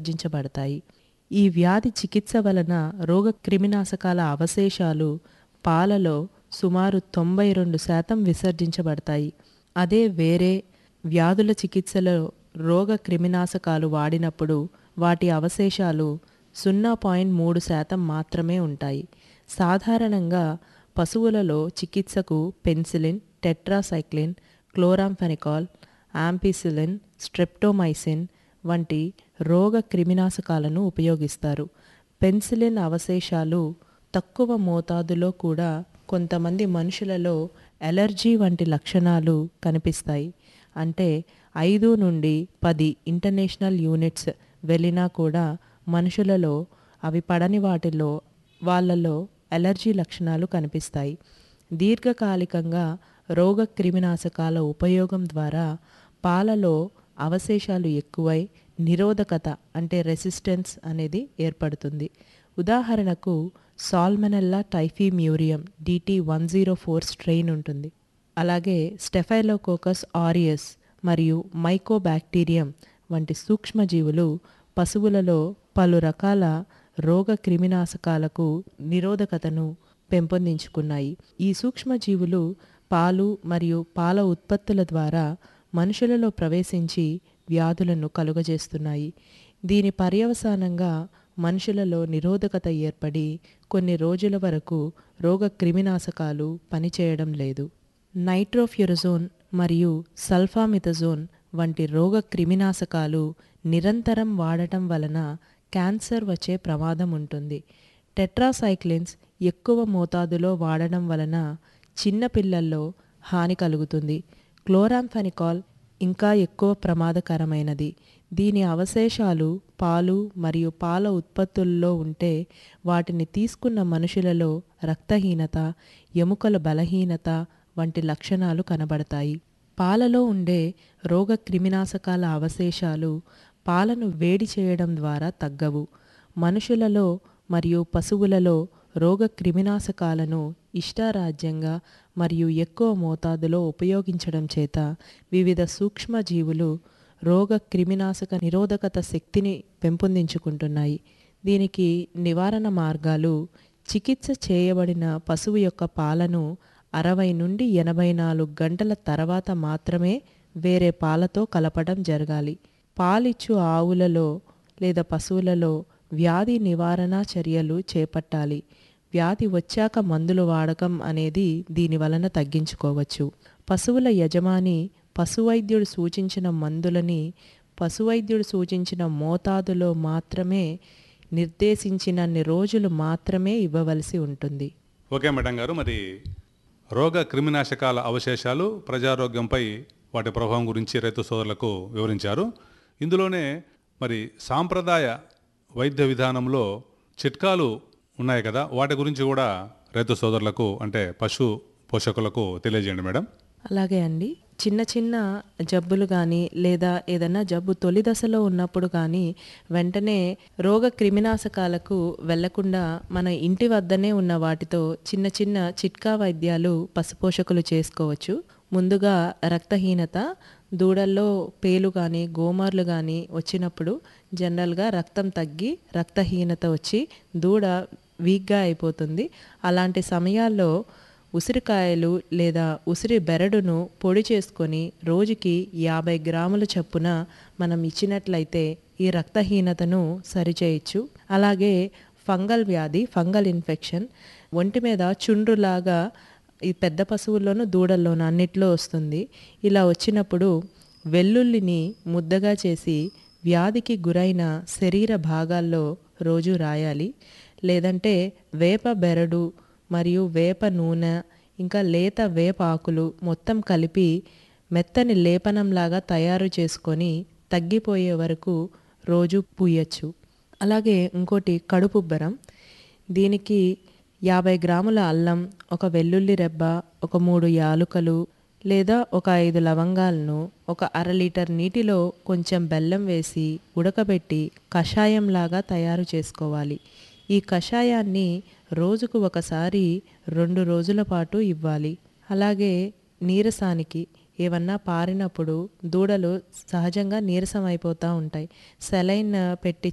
విసర్జించబడతాయి ఈ వ్యాధి చికిత్స వలన రోగ క్రిమినాశకాల అవశేషాలు పాలలో సుమారు తొంభై రెండు శాతం విసర్జించబడతాయి అదే వేరే వ్యాధుల చికిత్సలో రోగ క్రిమినాశకాలు వాడినప్పుడు వాటి అవశేషాలు సున్నా పాయింట్ మూడు శాతం మాత్రమే ఉంటాయి సాధారణంగా పశువులలో చికిత్సకు penicillin tetracycline chloramphenicol ampicillin streptomycin వంటి రోగ క్రిమినాశకాలను ఉపయోగిస్తారు పెన్సిలిన్ అవశేషాలు తక్కువ మోతాదులో కూడా కొంతమంది మనుషులలో ఎలర్జీ వంటి లక్షణాలు కనిపిస్తాయి అంటే ఐదు నుండి పది ఇంటర్నేషనల్ యూనిట్స్ వెళ్ళినా కూడా మనుషులలో అవి పడని వాటిలో వాళ్ళలో ఎలర్జీ లక్షణాలు కనిపిస్తాయి దీర్ఘకాలికంగా రోగ క్రిమినాశకాల ఉపయోగం ద్వారా పాలలో అవశేషాలు ఎక్కువై నిరోధకత అంటే రెసిస్టెన్స్ అనేది ఏర్పడుతుంది ఉదాహరణకు salmonella typhimurium D T one zero four strain ఉంటుంది అలాగే స్టెఫైలోకోకస్ ఆరియస్ మరియు మైకోబాక్టీరియం వంటి సూక్ష్మజీవులు పశువులలో పలు రకాల రోగ క్రిమినాశకాలకు నిరోధకతను పెంపొందించుకున్నాయి ఈ సూక్ష్మజీవులు పాలు మరియు పాల ఉత్పత్తుల ద్వారా మనుషులలో ప్రవేశించి వ్యాధులను కలుగజేస్తున్నాయి దీని పర్యవసానంగా మనుషులలో నిరోధకత ఏర్పడి కొన్ని రోజుల వరకు రోగ క్రిమినాశకాలు పనిచేయడం లేదు నైట్రోఫ్యురజోన్ మరియు సల్ఫామిథజోన్ వంటి రోగ క్రిమినాశకాలు నిరంతరం వాడటం వలన క్యాన్సర్ వచ్చే ప్రమాదం ఉంటుంది టెట్రాసైక్లిన్స్ ఎక్కువ మోతాదులో వాడడం వలన చిన్నపిల్లల్లో హాని కలుగుతుంది క్లోరాంఫెనికాల్ ఇంకా ఎక్కువ ప్రమాదకరమైనది దీని అవశేషాలు పాలు మరియు పాల ఉత్పత్తుల్లో ఉంటే వాటిని తీసుకున్న మనుషులలో రక్తహీనత ఎముకల బలహీనత వంటి లక్షణాలు కనబడతాయి పాలలో ఉండే రోగ క్రిమినాశకాల అవశేషాలు పాలను వేడి చేయడం ద్వారా తగ్గవు మనుషులలో మరియు పశువులలో రోగ క్రిమినాశకాలను ఇష్టారాజ్యంగా మరియు ఎక్కువ మోతాదులో ఉపయోగించడం చేత వివిధ సూక్ష్మజీవులు రోగ క్రిమినాశక నిరోధకత శక్తిని పెంపొందించుకుంటున్నాయి దీనికి నివారణ మార్గాలు చికిత్స చేయబడిన పశువు యొక్క పాలను అరవై నుండి ఎనభై నాలుగు గంటల తర్వాత మాత్రమే వేరే పాలతో కలపడం జరగాలి పాలిచ్చు ఆవులలో లేదా పశువులలో వ్యాధి నివారణ చర్యలు చేపట్టాలి వ్యాధి వచ్చాక మందులు వాడకం అనేది దీని వలన తగ్గించుకోవచ్చు పశువుల యజమాని పశువైద్యుడు సూచించిన మందులని పశువైద్యుడు సూచించిన మోతాదులో మాత్రమే నిర్దేశించినన్ని రోజులు మాత్రమే ఇవ్వవలసి ఉంటుంది ఓకే మేడం గారు మరి రోగ క్రిమినాశకాల అవశేషాలు ప్రజారోగ్యంపై వాటి ప్రభావం గురించి రైతు సోదరులకు వివరించారు ఇందులోనే మరి సాంప్రదాయ వైద్య విధానంలో చిట్కాలు ఉన్నాయి కదా వాటి గురించి కూడా రైతు సోదరులకు అంటే పశు పోషకులకు తెలియజేయండి మేడం అలాగే అండి చిన్న చిన్న జబ్బులు కానీ లేదా ఏదైనా జబ్బు తొలి దశలో ఉన్నప్పుడు కానీ వెంటనే రోగ క్రిమినాశకాలకు వెళ్లకుండా మన ఇంటి వద్దనే ఉన్న వాటితో చిన్న చిన్న చిట్కా వైద్యాలు పశుపోషకులు చేసుకోవచ్చు ముందుగా రక్తహీనత దూడల్లో పేలు కానీ గోమార్లు కానీ వచ్చినప్పుడు జనరల్గా రక్తం తగ్గి రక్తహీనత వచ్చి దూడ వీక్గా అయిపోతుంది అలాంటి సమయాల్లో ఉసిరికాయలు లేదా ఉసిరి బెరడును పొడి చేసుకొని రోజుకి యాభై గ్రాముల చొప్పున మనం ఇచ్చినట్లయితే ఈ రక్తహీనతను సరిచేయచ్చు అలాగే ఫంగల్ వ్యాధి ఫంగల్ ఇన్ఫెక్షన్ ఒంటి మీద చుండ్రులాగా ఈ పెద్ద పశువుల్లోనూ దూడల్లోనూ అన్నిట్లో వస్తుంది ఇలా వచ్చినప్పుడు వెల్లుల్లిని ముద్దగా చేసి వ్యాధికి గురైన శరీర భాగాల్లో రోజు రాయాలి లేదంటే వేప బెరడు మరియు వేప నూనె ఇంకా లేత వేప ఆకులు మొత్తం కలిపి మెత్తని లేపనంలాగా తయారు చేసుకొని తగ్గిపోయే వరకు రోజు పూయచ్చు అలాగే ఇంకోటి కడుపుబ్బరం దీనికి యాభై గ్రాముల అల్లం ఒక వెల్లుల్లి రెబ్బ ఒక మూడు యాలుకలు లేదా ఒక ఐదు లవంగాలను ఒక అర లీటర్ నీటిలో కొంచెం బెల్లం వేసి ఉడకబెట్టి కషాయంలాగా తయారు చేసుకోవాలి ఈ కషాయాన్ని రోజుకు ఒకసారి రెండు రోజుల పాటు ఇవ్వాలి అలాగే నీరసానికి ఏమన్నా పారినప్పుడు దూడలు సహజంగా నీరసం అయిపోతూ ఉంటాయి సెలైన్ పెట్టి